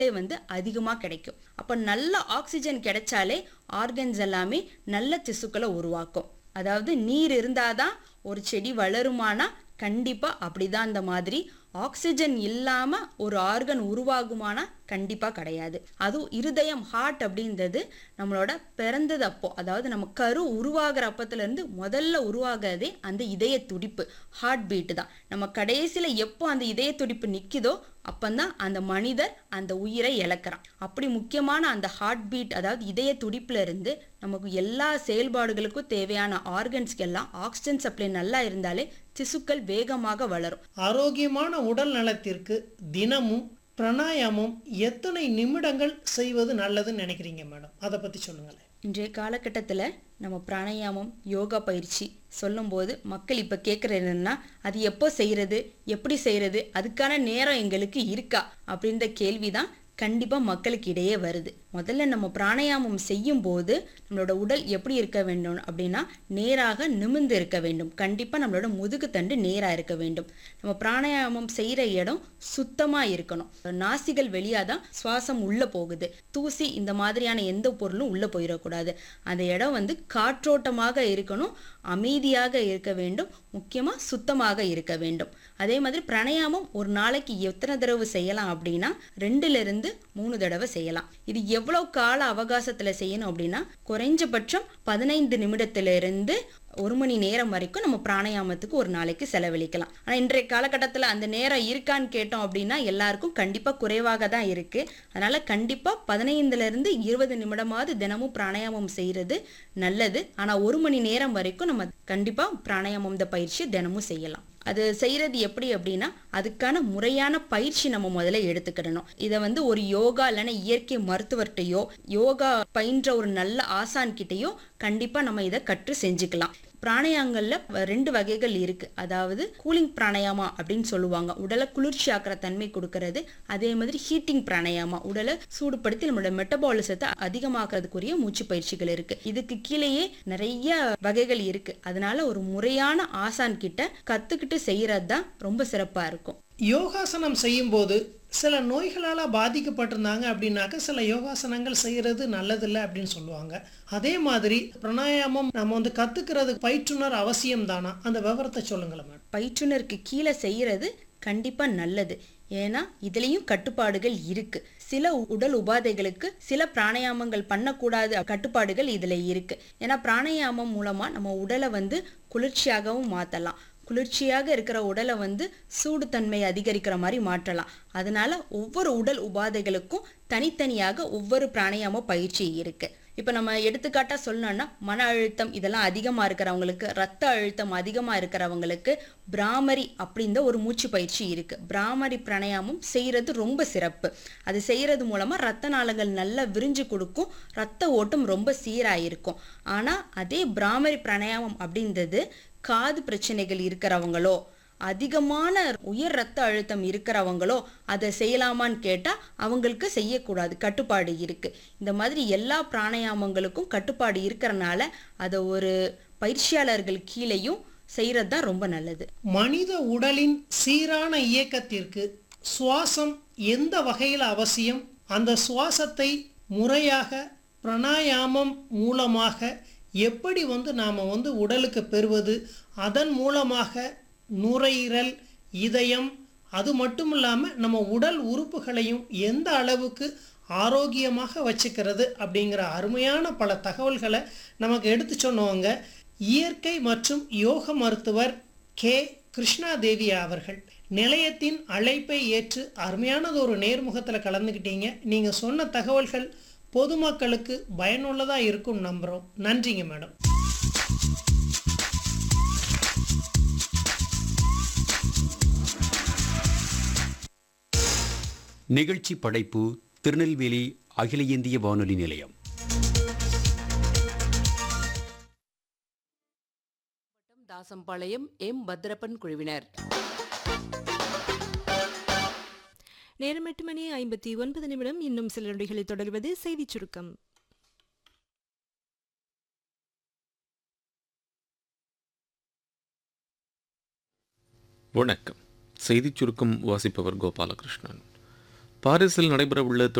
வந்து அதிகமாக கிடைக்கும் அப்போ நல்ல ஆக்சிஜன் கிடைச்சாலே ஆர்கன்ஸ் எல்லாமே நல்ல திசுக்களை உருவாக்கும் அதாவது நீர் இருந்தாதான் ஒரு செடி வளருமானா கண்டிப்பாக அப்படிதான் அந்த மாதிரி ஆக்சிஜன் இல்லாமல் ஒரு ஆர்கன் உருவாகுமானா கண்டிப்பாக கிடையாது அதுவும் இருதயம் ஹார்ட் அப்படின்றது நம்மளோட பிறந்தது அப்போ அதாவது நம்ம கரு உருவாகிற அப்பத்துலேருந்து முதல்ல உருவாகிறதே அந்த இதய துடிப்பு ஹார்ட் பீட்டு தான் நம்ம கடைசியில் எப்போ அந்த இதய துடிப்பு நிற்குதோ அப்பந்தான் அந்த மனிதர் அந்த உயிரை இழக்கிறான் அப்படி முக்கியமான அந்த ஹார்ட் பீட் அதாவது இதய துடிப்புல இருந்து நமக்கு எல்லா செயல்பாடுகளுக்கும் தேவையான ஆர்கன்ஸ்க்கு எல்லாம் ஆக்சிஜன் சப்ளை நல்லா இருந்தாலே திசுக்கள் வேகமாக வளரும் ஆரோக்கியமான உடல் நலத்திற்கு தினமும் பிராணாயாமம் எத்தனை நிமிடங்கள் செய்வது நல்லதுன்னு நினைக்கிறீங்க மேடம் அதை பற்றி சொல்லுங்களேன் இன்றைய காலகட்டத்தில் நம்ம பிராணாயாமம் யோகா பயிற்சி சொல்லும்போது மக்கள் இப்போ கேட்குறது என்னன்னா அது எப்போ செய்கிறது எப்படி செய்கிறது அதுக்கான நேரம் எங்களுக்கு இருக்கா அப்படின்ற கேள்வி தான் கண்டிப்பாக மக்களுக்கு இடையே வருது முதல்ல நம்ம பிராணாயாமம் செய்யும் போது நம்மளோட உடல் எப்படி இருக்க வேண்டும் அப்படின்னா நேராக நிமிர்ந்து இருக்க வேண்டும் கண்டிப்பாக நம்மளோட முதுகு தண்டு நேராக இருக்க வேண்டும் நம்ம பிராணாயாமம் செய்கிற இடம் சுத்தமாக இருக்கணும் நாசிகள் வெளியாக தான் சுவாசம் உள்ளே போகுது தூசி இந்த மாதிரியான எந்த பொருளும் உள்ளே போயிடக்கூடாது அந்த இடம் வந்து காற்றோட்டமாக இருக்கணும் அமைதியாக இருக்க வேண்டும் முக்கியமாக சுத்தமாக இருக்க வேண்டும் அதே மாதிரி பிராணாயாமம் ஒரு நாளைக்கு எத்தனை தடவை செய்யலாம் அப்படின்னா ரெண்டுல இருந்து மூணு தடவை செய்யலாம் இது எவ்வளவு கால அவகாசத்துல செய்யணும் அப்படின்னா குறைஞ்சபட்சம் பதினைந்து நிமிடத்துல இருந்து ஒரு மணி நேரம் வரைக்கும் நம்ம பிராணாயாமத்துக்கு ஒரு நாளைக்கு செலவழிக்கலாம் ஆனால் இன்றைய காலகட்டத்தில் அந்த நேரம் இருக்கான்னு கேட்டோம் அப்படின்னா எல்லாருக்கும் கண்டிப்பாக குறைவாக தான் இருக்குது அதனால் கண்டிப்பாக பதினைந்துலேருந்து இருபது நிமிடமாவது தினமும் பிராணாயாமம் செய்கிறது நல்லது ஆனால் ஒரு மணி நேரம் வரைக்கும் நம்ம கண்டிப்பாக பிராணாயாமம் இந்த பயிற்சி தினமும் செய்யலாம் அது செய்கிறது எப்படி அப்படின்னா அதுக்கான முறையான பயிற்சி நம்ம முதல்ல எடுத்துக்கிடணும் இதை வந்து ஒரு யோகா இல்லைன்னா இயற்கை மருத்துவர்கிட்டயோ யோகா பயின்ற ஒரு நல்ல ஆசான் கிட்டேயோ கண்டிப்பாக நம்ம இதை கற்று செஞ்சுக்கலாம் பிராணாயாமங்கள்ல ரெண்டு வகைகள் இருக்கு அதாவது கூலிங் பிராணாயாமா அப்படின்னு சொல்லுவாங்க உடலை குளிர்ச்சி ஆக்கிற தன்மை கொடுக்கறது அதே மாதிரி ஹீட்டிங் பிராணாயாமா உடலை சூடுபடுத்தி நம்மளோட மெட்டபாலிசத்தை அதிகமாக்குறதுக்குரிய மூச்சு பயிற்சிகள் இருக்கு இதுக்கு கீழேயே நிறைய வகைகள் இருக்கு அதனால ஒரு முறையான ஆசான் கிட்ட கத்துக்கிட்டு செய்யறது தான் ரொம்ப சிறப்பா இருக்கும் யோகாசனம் செய்யும்போது சில நோய்களால் பாதிக்கப்பட்டிருந்தாங்க அப்படின்னாக்க சில யோகாசனங்கள் செய்கிறது நல்லதில்லை அப்படின்னு சொல்லுவாங்க அதே மாதிரி பிராணாயாமம் நம்ம வந்து கற்றுக்கிறது பயிற்றுனர் அவசியம் தானா அந்த விவரத்தை சொல்லுங்களேன் மேடம் பயிற்றுனருக்கு கீழே செய்யறது கண்டிப்பா நல்லது ஏன்னா இதுலயும் கட்டுப்பாடுகள் இருக்கு சில உடல் உபாதைகளுக்கு சில பிராணாயாமங்கள் பண்ணக்கூடாது கட்டுப்பாடுகள் இதுல இருக்கு ஏன்னா பிராணாயாமம் மூலமா நம்ம உடலை வந்து குளிர்ச்சியாகவும் மாத்தலாம் குளிர்ச்சியாக இருக்கிற உடலை வந்து சூடுத்தன்மை அதிகரிக்கிற மாதிரி மாற்றலாம் அதனால ஒவ்வொரு உடல் உபாதைகளுக்கும் தனித்தனியாக ஒவ்வொரு பிராணாயாம பயிற்சி இருக்கு இப்போ நம்ம எடுத்துக்காட்டா சொல்லணும்னா மன அழுத்தம் இதெல்லாம் அதிகமாக இருக்கிறவங்களுக்கு ரத்த அழுத்தம் அதிகமாக இருக்கிறவங்களுக்கு பிராமரி அப்படின்ற ஒரு மூச்சு பயிற்சி இருக்கு பிராமரி பிராணாயாமம் செய்யறது ரொம்ப சிறப்பு அது செய்யறது மூலமா ரத்த நாளங்கள் நல்லா விரிஞ்சு கொடுக்கும் ரத்த ஓட்டம் ரொம்ப சீராயிருக்கும் ஆனா அதே பிராமரி பிராணாயாமம் அப்படின்றது காது பிரச்சனைகள் இருக்கிறவங்களோ அதிகமான உயர் ரத்த அழுத்தம் இருக்கிறவங்களோ அதை செய்யலாமான்னு கேட்டால் அவங்களுக்கு செய்யக்கூடாது கட்டுப்பாடு இருக்கு இந்த மாதிரி எல்லா பிராணாயாமங்களுக்கும் கட்டுப்பாடு இருக்கிறனால அதை ஒரு பயிற்சியாளர்கள் கீழேயும் செய்கிறது தான் ரொம்ப நல்லது மனித உடலின் சீரான இயக்கத்திற்கு சுவாசம் எந்த வகையில் அவசியம் அந்த சுவாசத்தை முறையாக பிராணாயாமம் மூலமாக எப்படி வந்து நாம் வந்து உடலுக்கு பெறுவது அதன் மூலமாக நுரையீரல் இதயம் அது மட்டும் இல்லாமல் நம்ம உடல் உறுப்புகளையும் எந்த அளவுக்கு ஆரோக்கியமாக வச்சுக்கிறது அப்படிங்கிற அருமையான பல தகவல்களை நமக்கு எடுத்து சொன்னவங்க இயற்கை மற்றும் யோக மருத்துவர் கே கிருஷ்ணாதேவி அவர்கள் நிலையத்தின் அழைப்பை ஏற்று அருமையானது ஒரு நேர்முகத்தில் கலந்துக்கிட்டீங்க நீங்கள் சொன்ன தகவல்கள் பொதுமக்களுக்கு பயனுள்ளதாக இருக்கும் நம்புகிறோம் நன்றிங்க மேடம் நிகழ்ச்சி படைப்பு திருநெல்வேலி அகில இந்திய வானொலி நிலையம் தாசம்பாளையம் எம் பத்ரப்பன் குழுவினர் நேரம் எட்டு மணி ஐம்பத்தி ஒன்பது நிமிடம் இன்னும் சில நொடிகளில் தொடர்வது செய்திச் சுருக்கம் வணக்கம் செய்திச் சுருக்கம் வாசிப்பவர் கோபாலகிருஷ்ணன் பாரிஸில் நடைபெறவுள்ள